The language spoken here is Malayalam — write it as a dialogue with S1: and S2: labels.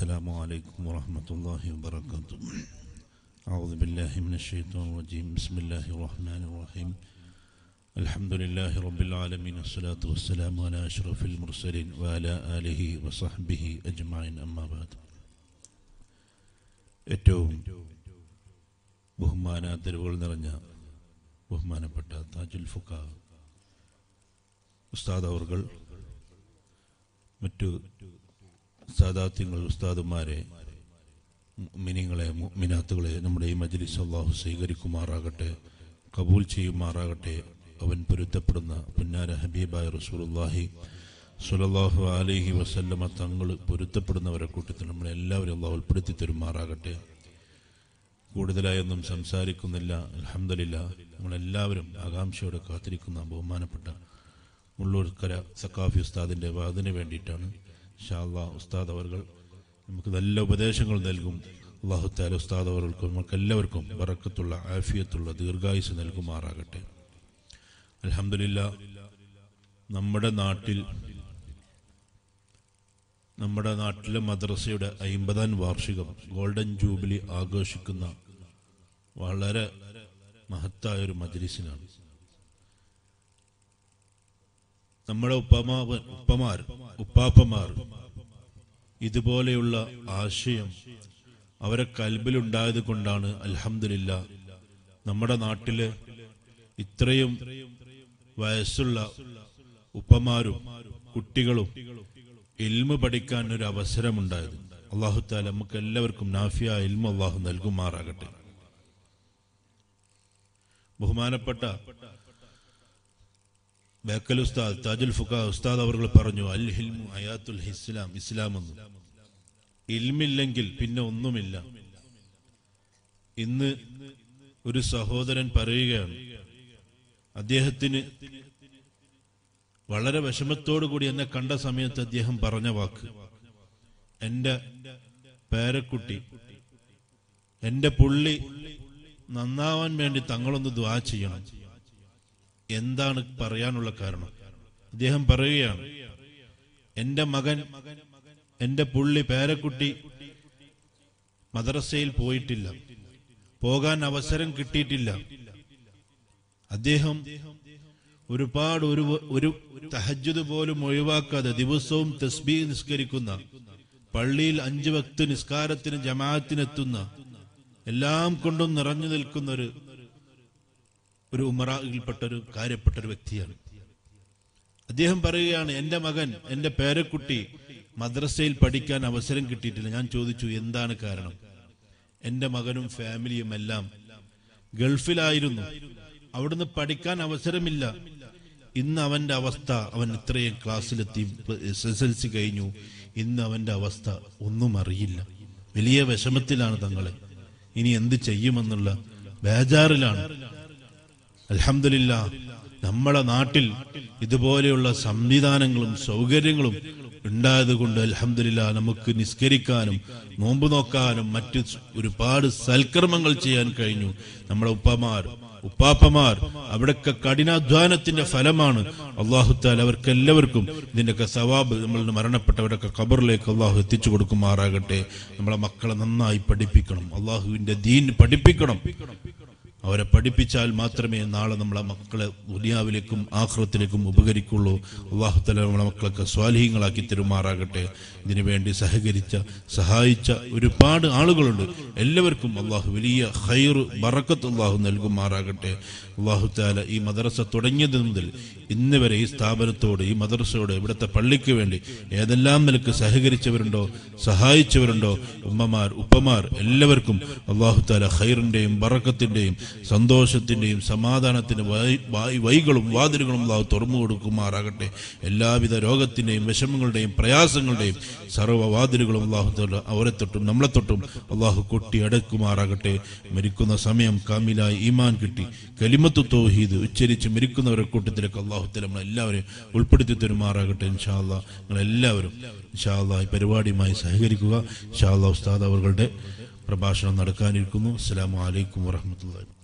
S1: السلام عليكم ورحمة الله وبركاته أعوذ بالله من الشيطان الرجيم بسم الله الرحمن الرحيم الحمد لله رب العالمين الصلاة والسلام على أشرف المرسلين وعلى آله وصحبه أجمعين أما بعد ഏറ്റവും ബഹുമാനാദരവുകൾ നിറഞ്ഞ ബഹുമാനപ്പെട്ട താജുൽ ഫുക്ക ഉസ്താദ് അവർകൾ മറ്റു സാദാത്യങ്ങൾ ഉസ്താദുമാരെ മിനിങ്ങളെ മിനാത്തുകളെ നമ്മുടെ ഈ മജ്ലിസ് അള്ളാഹു സ്വീകരിക്കുമാറാകട്ടെ കബൂൽ ചെയ്യുമാറാകട്ടെ അവൻ പൊരുത്തപ്പെടുന്ന പുന്നാര ഹബീബായ റസൂലുള്ളാഹി സ്വല്ലല്ലാഹു അലൈഹി വസല്ലമ തങ്ങൾ പൊരുത്തപ്പെടുന്നവരെ കൂട്ടത്തിൽ നമ്മളെ എല്ലാവരും അള്ളാഹു ഉൾപ്പെടുത്തി തരുമാറാകട്ടെ കൂടുതലായൊന്നും സംസാരിക്കുന്നില്ല അലഹമില്ല നമ്മളെല്ലാവരും ആകാംക്ഷയോടെ കാത്തിരിക്കുന്ന ബഹുമാനപ്പെട്ട മുള്ളൂർക്കര സക്കാഫി ഉസ്താദിൻ്റെ വാദിന് വേണ്ടിയിട്ടാണ് ഷാല്ലാ ഉസ്താദ് അവർ നമുക്ക് നല്ല ഉപദേശങ്ങൾ നൽകും അള്ളാഹു താല ഉസ്താദ് അവർക്കും നമുക്ക് എല്ലാവർക്കും വറക്കത്തുള്ള ആഫിയത്തുള്ള ദീർഘായുസ് നൽകുമാറാകട്ടെ അലഹമില്ല നമ്മുടെ നാട്ടിൽ നമ്മുടെ നാട്ടിലെ മദ്രസയുടെ അയിമ്പതാം വാർഷികം ഗോൾഡൻ ജൂബിലി ആഘോഷിക്കുന്ന വളരെ മഹത്തായ ഒരു മജ്ലിസിനാണ് നമ്മുടെ ഉപ്പമാവൻ ഉപ്പമാർ ഉപ്പാപ്പമാർ ഇതുപോലെയുള്ള ആശയം അവരെ കൽബിലുണ്ടായത് കൊണ്ടാണ് അൽഹമില്ല നമ്മുടെ നാട്ടിലെ ഇത്രയും വയസ്സുള്ള ഉപ്പമാരും കുട്ടികളും ഇൽമ പഠിക്കാൻ ഒരു അവസരമുണ്ടായത് അള്ളാഹുത്താല നമുക്ക് എല്ലാവർക്കും നാഫിയ ഇൽമ അള്ളാഹു നൽകുമാറാകട്ടെ ബഹുമാനപ്പെട്ട ബേക്കൽ ഉസ്താദ് താജുൽ ഫുഖ ഉസ്താദ് അവർ പറഞ്ഞു അൽ ഹിൽമു അയാത്തുൽ ഇസ്ലാം ഇസ്ലാം എന്ന് ഇൽമില്ലെങ്കിൽ പിന്നെ ഒന്നുമില്ല ഇന്ന് ഒരു സഹോദരൻ പറയുകയാണ് അദ്ദേഹത്തിന് വളരെ വിഷമത്തോടു കൂടി എന്നെ കണ്ട സമയത്ത് അദ്ദേഹം പറഞ്ഞ വാക്ക് എന്റെ പേരക്കുട്ടി എന്റെ പുള്ളി നന്നാവാൻ വേണ്ടി തങ്ങളൊന്ന് ദ്വാ ചെയ്യണം എന്താണ് പറയാനുള്ള കാരണം അദ്ദേഹം പറയുകയാണ് എന്റെ മകൻ എന്റെ പുള്ളി പേരക്കുട്ടി മദ്രസയിൽ പോയിട്ടില്ല പോകാൻ അവസരം കിട്ടിയിട്ടില്ല അദ്ദേഹം ഒരുപാട് ഒരു ഒരു തഹജ്ജുദ് പോലും ഒഴിവാക്കാതെ ദിവസവും തസ്ബീ നിസ്കരിക്കുന്ന പള്ളിയിൽ അഞ്ചു വക്ത് നിസ്കാരത്തിന് ജമാഅത്തിനെത്തുന്ന എല്ലാം കൊണ്ടും നിറഞ്ഞു നിൽക്കുന്ന ഒരു ഒരു ഉമറയിൽപ്പെട്ട ഒരു കാര്യപ്പെട്ട ഒരു വ്യക്തിയാണ് അദ്ദേഹം പറയുകയാണ് എന്റെ മകൻ എന്റെ പേരക്കുട്ടി മദ്രസയിൽ പഠിക്കാൻ അവസരം കിട്ടിയിട്ടില്ല ഞാൻ ചോദിച്ചു എന്താണ് കാരണം എന്റെ മകനും ഫാമിലിയും എല്ലാം ഗൾഫിലായിരുന്നു അവിടുന്ന് പഠിക്കാൻ അവസരമില്ല ഇന്ന് അവന്റെ അവസ്ഥ അവൻ ഇത്രയും ക്ലാസ്സിലെത്തി എസ് എസ് എൽ സി കഴിഞ്ഞു ഇന്ന് അവന്റെ അവസ്ഥ ഒന്നും അറിയില്ല വലിയ വിഷമത്തിലാണ് തങ്ങളെ ഇനി എന്ത് ചെയ്യുമെന്നുള്ള ബേജാറിലാണ് അലഹമില്ല നമ്മളെ നാട്ടിൽ ഇതുപോലെയുള്ള സംവിധാനങ്ങളും സൗകര്യങ്ങളും ഉണ്ടായത് കൊണ്ട് അലഹമില്ല നമുക്ക് നിസ്കരിക്കാനും നോമ്പ് നോക്കാനും മറ്റ് ഒരുപാട് സൽക്കർമ്മങ്ങൾ ചെയ്യാൻ കഴിഞ്ഞു നമ്മുടെ ഉപ്പമാർ ഉപ്പാപ്പമാർ അവിടൊക്കെ കഠിനാധ്വാനത്തിന്റെ ഫലമാണ് അള്ളാഹുത്താൽ അവർക്ക് എല്ലാവർക്കും ഇതിന്റെയൊക്കെ സവാബ് നമ്മൾ മരണപ്പെട്ടവരൊക്കെ ഖബറിലേക്ക് അള്ളാഹു എത്തിച്ചു കൊടുക്കുമാറാകട്ടെ നമ്മളെ മക്കളെ നന്നായി പഠിപ്പിക്കണം അള്ളാഹുവിന്റെ ദീൻ പഠിപ്പിക്കണം അവരെ പഠിപ്പിച്ചാൽ മാത്രമേ നാളെ നമ്മളെ മക്കളെ ദുനിയാവിലേക്കും ആഹ്റത്തിലേക്കും ഉപകരിക്കുള്ളൂ അള്ളാഹുത്തല നമ്മളെ മക്കളൊക്കെ സ്വാലീഹങ്ങളാക്കി തരുമാറാകട്ടെ ഇതിനു വേണ്ടി സഹകരിച്ച സഹായിച്ച ഒരുപാട് ആളുകളുണ്ട് എല്ലാവർക്കും അള്ളാഹു വലിയ ഹൈർ ബറക്കത്ത് അള്ളാഹു നൽകുമാറാകട്ടെ അള്ളാഹു താല ഈ മദ്രസ തുടങ്ങിയത് മുതൽ ഇന്ന് വരെ ഈ സ്ഥാപനത്തോട് ഈ മദ്രസയോട് ഇവിടുത്തെ പള്ളിക്ക് വേണ്ടി ഏതെല്ലാം നിലക്ക് സഹകരിച്ചവരുണ്ടോ സഹായിച്ചവരുണ്ടോ ഉമ്മമാർ ഉപ്പമാർ എല്ലാവർക്കും അള്ളാഹു താല ഹൈറിന്റെയും ബറക്കത്തിന്റെയും സന്തോഷത്തിന്റെയും സമാധാനത്തിന്റെ വൈകളും വാതിലുകളും അള്ളാഹു തുറന്നു കൊടുക്കുമാറാകട്ടെ എല്ലാവിധ രോഗത്തിന്റെയും വിഷമങ്ങളുടെയും പ്രയാസങ്ങളുടെയും സർവ്വവാതിലുകളും അള്ളാഹു അവരെ തൊട്ടും നമ്മളെ തൊട്ടും അള്ളാഹു കൊട്ടി അടക്കുമാറാകട്ടെ മരിക്കുന്ന സമയം കാമിലായി ഈമാൻ കിട്ടി കലിമത്ത് തോഹീദ് ഉച്ചരിച്ച് മരിക്കുന്നവരുടെ കൂട്ടത്തിലേക്ക് അള്ളാഹുത്തല നമ്മളെല്ലാവരെയും ഉൾപ്പെടുത്തി തരുമാറാകട്ടെ ഇൻഷാല്ല നിങ്ങളെല്ലാവരും ഇൻഷാല്ല ഈ പരിപാടിയുമായി സഹകരിക്കുക ഇൻഷാല്ല ഉസ്താദ് അവരുടെ പ്രഭാഷണം നടക്കാനിരിക്കുന്നു അസ്സാം വലൈക്കും വാഹമത്തല്ലാ